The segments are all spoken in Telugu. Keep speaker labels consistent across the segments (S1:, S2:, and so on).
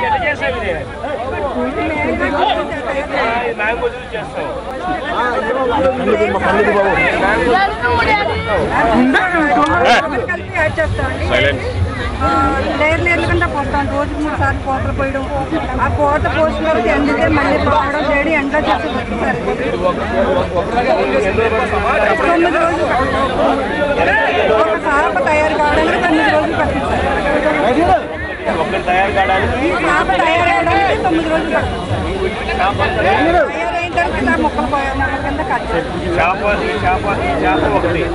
S1: కలిపి యాడ్ చేస్తామండి ఆ, లేయర్ లేయర్ల కింద పోస్తాం రోజుకి మూడు సార్లు కోతలు పోయడం ఆ కోత పోసిన తర్వాత ఎండితే మళ్ళీ పోవడం చేయడం ఎండలో చేసి వస్తారు తొమ్మిది రోజులు ఒక సాప తయారు కావడానికి తొమ్మిది రోజులు పట్టింది సార్
S2: ఒక్కరు తయారు కావడానికి
S1: ఈ సాప తయారు కావడానికి తొమ్మిది రోజులు పట్టింది తయారైన తర్వాత ఇలా మొక్కలు పోయా మొక్కల కింద కట్ చేస్తాం
S2: చేప ఈ చేప ఈ చేప ఒకటి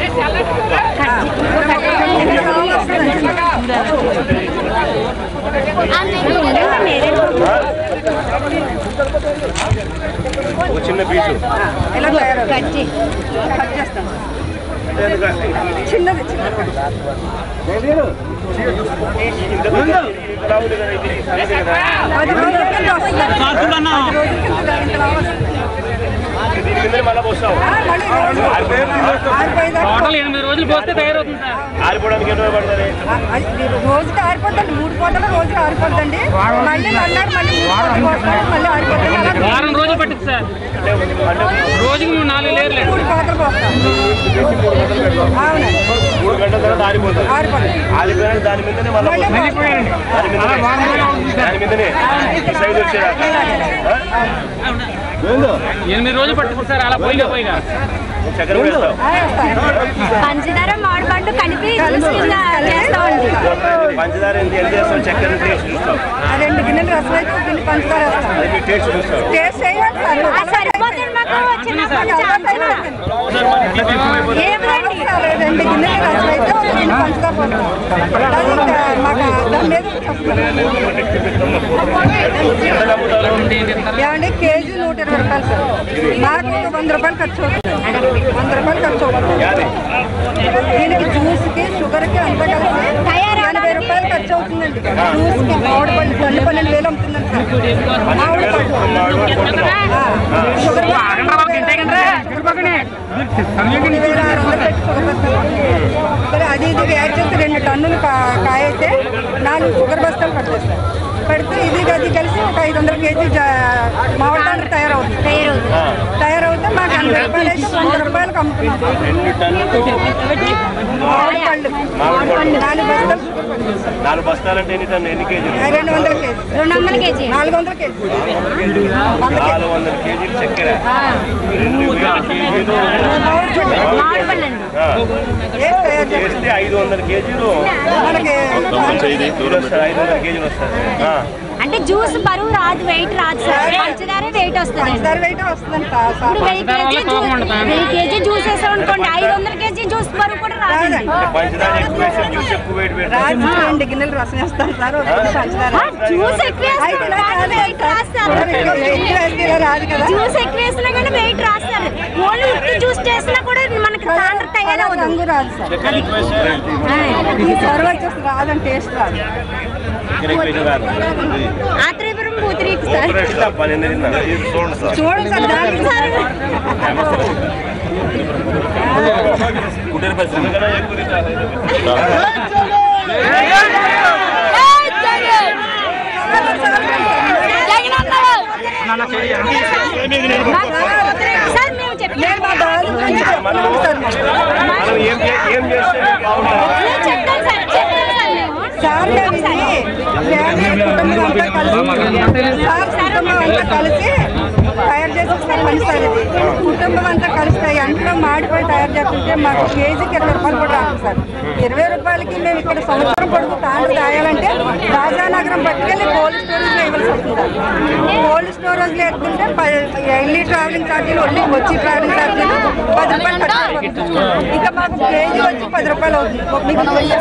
S2: ఒక చిన్న పీసు
S1: ఇలా తయారు కట్ చేస్తాం చిన్నది చిన్నది
S2: ఇంత పెద్ద రావులు కదా ఇది సన్నది కదా
S1: పది రోజుల కింద వస్తుంది పది రోజుల కింద ఇంతలా వస్తుంది.
S2: దీని కింద మళ్ళీ పోస్తావు
S1: ఆ, మళ్ళీ రోజు ఆరిపోయేదాకా
S3: టోటల్ ఎనిమిది రోజులు పోస్తే తయారవుతుంది సార్
S2: ఆరిపోవడానికి ఎన్ని రోజులు పడుతుంది
S1: ఆ, అది రోజుకి ఆరిపోతుంది మూడు పూటలు రోజుకి ఆరిపోతుంది మళ్ళీ మళ్ళీ మళ్ళీ మూడు పూటలు పోస్తాం, మళ్ళీ ఆరిపోతుంది అలా
S3: వారం రోజులు పట్టింది సార్
S2: అంటే అంటే
S3: రోజుకి మూడు నాలుగు లేర్లు
S1: మూడు కోతలు పోస్తాం అవునండి
S2: మూడు గంటల తర్వాత ఆరిపోతుంది
S1: ఆరిపోతుంది
S2: ఆరిపోయిన దాని మీదనే మళ్ళీ
S1: మళ్ళీ
S2: పోస్తాం. దాని మీదనే దాని మీదనే ఈ సైజు వచ్చేదాకా
S3: ఎనిమిది రోజులు పట్టింది సార్ అలా పోయిగా పోయిగా
S2: చక్కెర వేస్తావు
S1: ఆ, వేస్తాం.
S4: పంచదార మామిడిపండు కలిపి జ్యూస్ కింద చేస్తామండి
S2: పంచదార ఎంత ఎంత చేస్తావు చక్కెర టేస్ట్ చూస్తావు
S1: ఆ రెండు గిన్నెలు రసం అయితే ఒక గిన్నె పంచదార వేస్తాం
S2: అది మీ టేస్ట్ చూస్తావు
S1: టేస్ట్ చేయాలి సార్
S4: ఆ సరిపోతుంది మాకు చిన్నప్పుడు చాలా ఏమిటండి
S1: సార్, రెండు గిన్నెలు రసం అయితే ఒక గిన్నె పంచదార పోస్తాం అది ఇంకా మాకు దాని మీద వస్తుంది. ఏమండి కేజీ నూట ఇరవై రూపాయలు సార్ మాకు వంద రూపాయలు ఖర్చు అవుతుంది వంద రూపాయలు ఖర్చు అవుతుంది దీనికి జ్యూస్కి షుగర్కి అంతా కలిసి ఎనభై రూపాయలు ఖర్చు అవుతుందండి జ్యూస్కి మామిడి పళ్ళు పళ్ళు పన్నెండు వేలు అమ్ముతుందండి సార్ మామిడి పళ్ళు ఆ, షుగర్ మూడు వేల ఆరు వందలు పెట్టి షుగర్ బస్తాలు సరే అది ఇది యాడ్ చేస్తే రెండు టన్నులు కా- కాయ అయితే నాలుగు షుగర్ బస్తాలు పడుతుంది పెడితే ఇది అది కలిసి ఒక ఐదు వందల కేజీ జా- మామిడి పండు తయారవుతుంది తయారవుతే మాకు ఎనభై రూపాయలు అయితే వంద రూపాయలకు అమ్ముతున్నాం
S2: రెండు టన్నులు
S1: మామిడి పళ్ళు
S2: మామిడి పళ్ళు.
S1: నాలుగు బస్తాలు షుగర్ పడుతుంది
S2: నాలుగు బస్తాలంటే ఎన్ని టన్ను ఎన్ని కేజీలు
S1: రెండు వందల కేజీ
S4: రెండు వందల కేజీ
S1: నాలుగు వందల కేజీ వంద కేజీ
S2: నాలుగు వందల కేజీలు చక్కెర రెండు వేల కేజీలు
S4: మామిడిపండు అండి
S2: ఆ,
S1: ఏ తయారు చేస్తాం
S2: చేస్తే ఐదు వందల కేజీలు
S1: మనకి
S2: కేజీలు వస్తాయి ఐదు వందల కేజీలు వస్తాయి ఆ,
S4: అంటే జ్యూస్ బరువు రాదు వెయిట్ రాదు సార్ పంచదార వెయిట్ వస్తుంది
S1: పంచదార వెయిట్ వస్తుందండి సార్ సార్.
S4: ఇప్పుడు వెయ్యి కేజీ జ్యూస్ వెయ్యి కేజీ జ్యూస్ వేసాం అనుకోండి ఐదు వందల కేజీ జ్యూస్ బరువు కూడా రాదండి
S1: రాదండి
S2: పంచదార ఎక్కువ వేస్తే జ్యూస్ ఎక్కువ వెయిట్ పెడతాం
S1: రాజు రెండు గిన్నెలు రసం వేస్తాం సార్ ఒక గిన్నె పంచదార
S4: ఆ, జ్యూస్ ఎక్కువ
S1: అయితే
S4: వేస్తాం
S1: ఇలా
S4: కానీ
S1: రాదు
S4: వెయిట్ రాదు సార్
S1: సార్, ఎక్కువ ఎక్కువ వేస్తే ఇలా రాదు కదా
S4: జ్యూస్ ఎక్కువ వేసినా కానీ వెయిట్ రాదు సార్ ఓన్లీ ఉత్తి జ్యూస్ చేసినా కూడా మనకి తాండ్ర
S1: అలా
S4: తయారవుతుంది
S1: రంగు రాదు సార్ ఈ సర్వ వచ్చేసి రాదని టేస్ట్ రాదు
S2: చక్కెర ఎక్కువ వేస్తే రాదు.
S4: ఆత్రేపురం పూతిరికి సార్
S2: ఫ్రెష్ తప్ప నిన్న తిన్నా. ఇది చూడండి సార్
S1: చూడండి సార్ దానికి సార్
S2: కుటీర పరిశ్రమ కన్నా ఎక్కువ తింటారు.
S4: సార్ మేము చెప్పాము
S1: నేను మా బాలు గురించి చెప్తున్నాను సార్
S2: మనం ఏం చే- ఏం చేస్తే మీకు బాగుంటుంది
S4: చెప్తాం సార్ చెప్తాం సార్ మేము
S1: సార్ మేము ఇది ఫ్యామిలీ కుటుంబం అంతా కలిసి సార్ కుటుంబం అంతా కలిసి తయారు చేసిన పని సార్ ఇది కుటుంబం అంతా కలిసి ఎంట్లో మాడిపోయి తయారు చేస్తుంటే మాకు కేజీకి ఇరవై రూపాయలు కూడా రాదు సార్ ఇరవై రూపాయలకి మేము ఇక్కడ సంవత్సరం పొడుగు తాండ్రు తాగాలంటే రాజానగరం పట్టుకెళ్ళి కోల్డ్ స్టోరేజ్లో ఇవ్వాల్సి వస్తుంది కోల్డ్ స్టోరేజ్లో ఎత్తుంటే ఎల్లి ట్రావెలింగ్ ఛార్జీలు ఒళ్ళి వచ్చి ట్రావెలింగ్ ఛార్జీలు పది రూపాయలు ఖర్చు అయిపోతుంది. ఇంకా మాకు కేజీ వచ్చి పది రూపాయలు అవుతుంది మీకు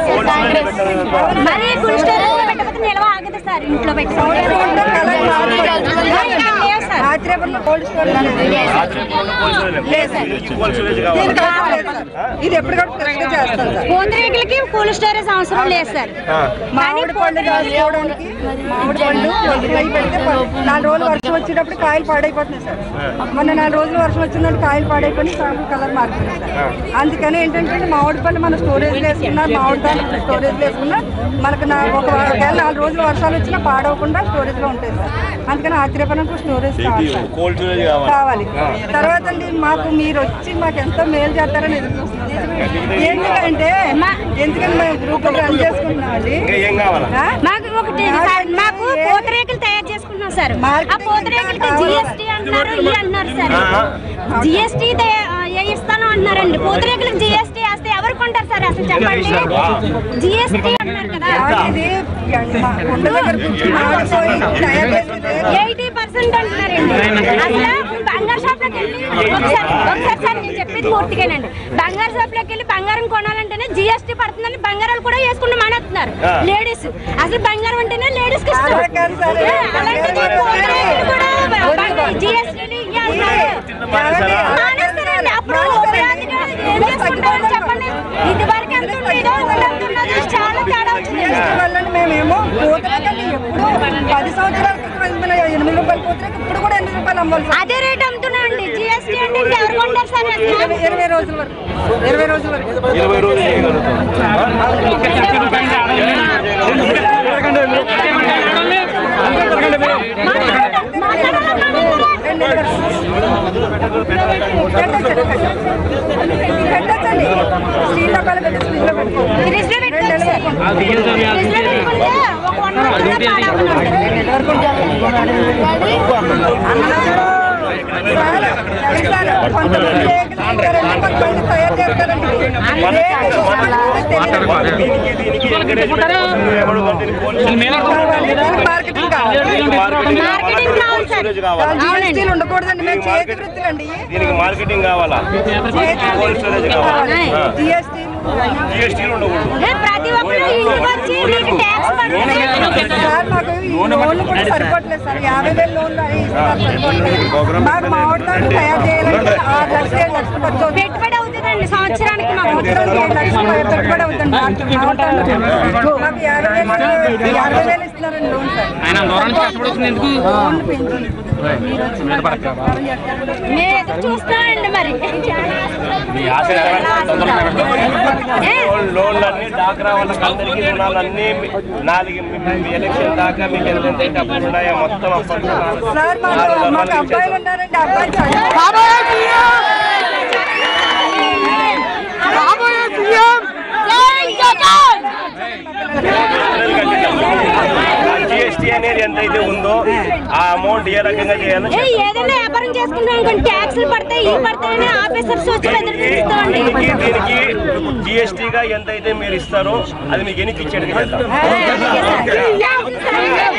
S4: మరి గుడి స్టోరేజ్ లో పెట్టకపోతే నిల్వ ఆగదు సార్ ఇంట్లో పెట్టుకుంటే
S1: సంవత్సరం ఉంటే కలర్ మారిపోతుంది.
S4: లేవు సార్
S1: ఆత్రేయపురంలో కోల్డ్ స్టోరేజ్ అనేది లేదు సార్.
S2: ఈక్వల్ స్టోరేజ్ కావాలి
S1: దీనికి అవసరం లేదు సార్. ఇది ఎప్పటికప్పుడు ఫ్రెష్ గా చేస్తాం సార్
S4: పూతరేకులకి కూల్ స్టోరేజ్ అవసరం లేదు సార్
S1: మామిడి పళ్ళు కాసుకోవడానికి మామిడి పళ్ళు అవి పెడితే ప- నాలుగు రోజులు వర్షం వచ్చేటప్పుడు కాయలు పాడైపోతున్నాయి సార్ మొన్న నాలుగు రోజులు వర్షం వచ్చినప్పుడు కాయలు పాడైపోయి సాగు కలర్ మారుతుంది సార్ అందుకని ఏంటంటే మామిడి పళ్ళు మనం స్టోరేజ్ వేసుకున్నా మామిడి పళ్ళు స్టోరేజ్ వేసుకున్నా మనకు నా ఒక ఒకవేళ నాలుగు రోజులు వర్షాలు వచ్చినా పాడవకుండా స్టోరేజ్ లో ఉంటాయి సార్ అందుకని ఆశ్చర్యపడకు స్టోరేజ్ కావాలి సార్
S2: కోల్డ్ స్టోరేజ్ కావాలి
S1: కావాలి తర్వాత అండి మాకు మీరు వచ్చి మాకు ఎంతో మేలు చేస్తారని ఎదురు చూస్తున్నాం సార్. ఎందుకంటే ఎందుకంటే మేము గ్రూప్ రన్ చేసుకుంటున్నామండి
S2: ఇంకా ఏం కావాలా
S1: ఆ?
S4: మాకు ఒకటి సార్, మాకు పూతరేకులు తయారు చేసుకుంటున్నాం సార్ ఆ
S1: మార్కెటింగ్
S4: పూతరేకులకి
S1: కావాలా?
S4: జిఎస్టీ అంటున్నారు ఇవి అంటున్నారు సార్
S2: ఆ.
S4: జిఎస్టీ ఇస్తాను అంటున్నారండి పూతరేకులకు జిఎస్టీ వేస్తే ఎవరు కొంటారు సార్ అసలు చెప్పండి జిఎస్టీ అంటున్నారు కదా
S1: ఇది మా కొండ దగ్గర కూర్చొని ఆడిపోయి తయారు చేసింది
S4: ఎయిటీ పర్సెంట్ అంటున్నారండి అసలు బంగారు షాప్ లోకి వెళ్ళి ఒకసారి ఒకసారి సార్ నేను చెప్పేది పూర్తిగానండి బంగారు షాప్ లోకి వెళ్ళి బంగారం కొనాలంటేనే జిఎస్టీ పడుతుందని బంగారాలు కూడా వేసుకుంటూ మానేస్తున్నారు
S2: ఆ.
S4: లేడీస్ అసలు బంగారం అంటేనే లేడీస్ కి ఇష్టం
S1: అలా కాదు సార్.
S4: ఏ, అలాంటిది పూతరేకులు కూడా జిఎస్టీ మానేస్తారండి అప్పుడు ఉపయోగించుగా ఏం చేసుకుంటారని చెప్పండి ఇది వరకు ఎంత ఉండేదో ఇప్పుడు ఎంత ఉన్నదో చాలా తేడా వచ్చింది
S1: వల్ల మేమేమో పూతరేకలు ఎప్పుడు పది సంవత్సరాల క్రితం మన ఎనిమిది రూపాయల పూతరేక ఇప్పుడు కూడా ఎనిమిది రూపాయలు అమ్మాలి సార్
S4: అదే రేట్ అమ్ముతున్నాండి జిఎస్టీ అంటే ఇంకా ఎవరు కొంటారు సార్ అసలు
S1: ఇరవై ఇరవై రోజుల వరకు ఇరవై రోజుల వరకు
S2: ఇరవై రోజులు చేయగలుగుతాం
S1: రెండు నెలల వరకు. పెట్టచ్చండి స్టీల్ డబ్బాలు పెట్టి ఫ్రిడ్జ్లో పెట్టుకోండి
S4: ఫ్రిడ్జ్ లో
S1: రెండు నెలల
S4: పెట్టుకోవచ్చు
S1: వరకు.
S4: ఫ్రిడ్జ్ లో పెట్టుకుంటే ఒక వన్ మంత్ కూడా పాడవదు.
S1: సార్, కొంతమంది రేకులు తింటారండి, కొంతమంది తయారు చేస్తారండి. రేకులు
S2: దీనికి దీనికి ఎంకరేజ్మెంట్ ఎవడు కంటే కోల్డ్
S1: మార్కెటింగ్ కావాలి
S4: మార్కెటింగ్ కావాలి సార్
S2: స్టోరేజ్ కావాలి
S1: జీఎస్టీలు ఉండకూడదండి మేము చేతి వృత్తులండి
S2: దీనికి మార్కెటింగ్ కావాలా కోల్డ్ స్టోరేజ్ కావాలి
S1: జిఎస్టీలు
S2: జిఎస్టీలు ఉండకూడదు
S4: ఏ, ప్రతి ఒక్కరు ఇంటికి వచ్చి మీకు ట్యాక్స్ పడుతుంది
S1: సార్ మాకు ఈ లోన్లు కూడా సరిపోవట్లేదు సార్ యాభై వేల లోన్లు అవి ఇస్తున్నారు సరిపోవట్లేదు మాకు మామిడితాడు తయారు చేయాలంటే ఆరు లక్షలు ఏడు లక్షలు ఖర్చు అవుతుంది
S4: పెట్టుబడి అవుతుందండి సంవత్సరానికి మాకు
S1: సంవత్సరానికి ఏడు లక్షలు పెట్టుబడి అవుతుంది మామిడితాడు మాకు యాభై వేలు యాభై వేలు ఇస్తున్నారండి లోన్ సార్
S3: ఆయన దూరం నుంచి కష్టపడి వచ్చింది ఎందుకు
S1: లోన్లు పెంచి మీరు వచ్చి మాకు సహాయం చేస్తారు.
S4: మేము ఎదురు చూస్తామండి మరి ఏ,
S2: లోన్- లోన్లన్నీ డాక్రా వాళ్ళకి అందరికీ రుణాలన్నీ మీ- నాలుగు మీ- మీ ఎలక్షన్ దాకా మీకు ఎంత ఎంత అప్పులు ఉన్నాయో మొత్తం అప్పట్లో
S1: సార్ మాకు మాకు అబ్బాయిలు ఉన్నారండి అబ్బాయి చదువు-
S2: జిఎస్టీ అనేది ఎంతైతే ఉందో ఆ అమౌంట్ ఏ రకంగా చేయాలో
S4: ఏ, ఏదైనా వ్యాపారం చేసుకుంటాం అనుకోండి ట్యాక్స్లు పడతాయి ఇవి పడతాయని ఆఫీసర్స్ వచ్చి ఎదురు చూస్తామండి
S2: దీనికి దీనికి జిఎస్టీగా ఎంతైతే మీరు ఇస్తారో అది మీకు ఎన్ని ఇచ్చేది
S4: ఏ,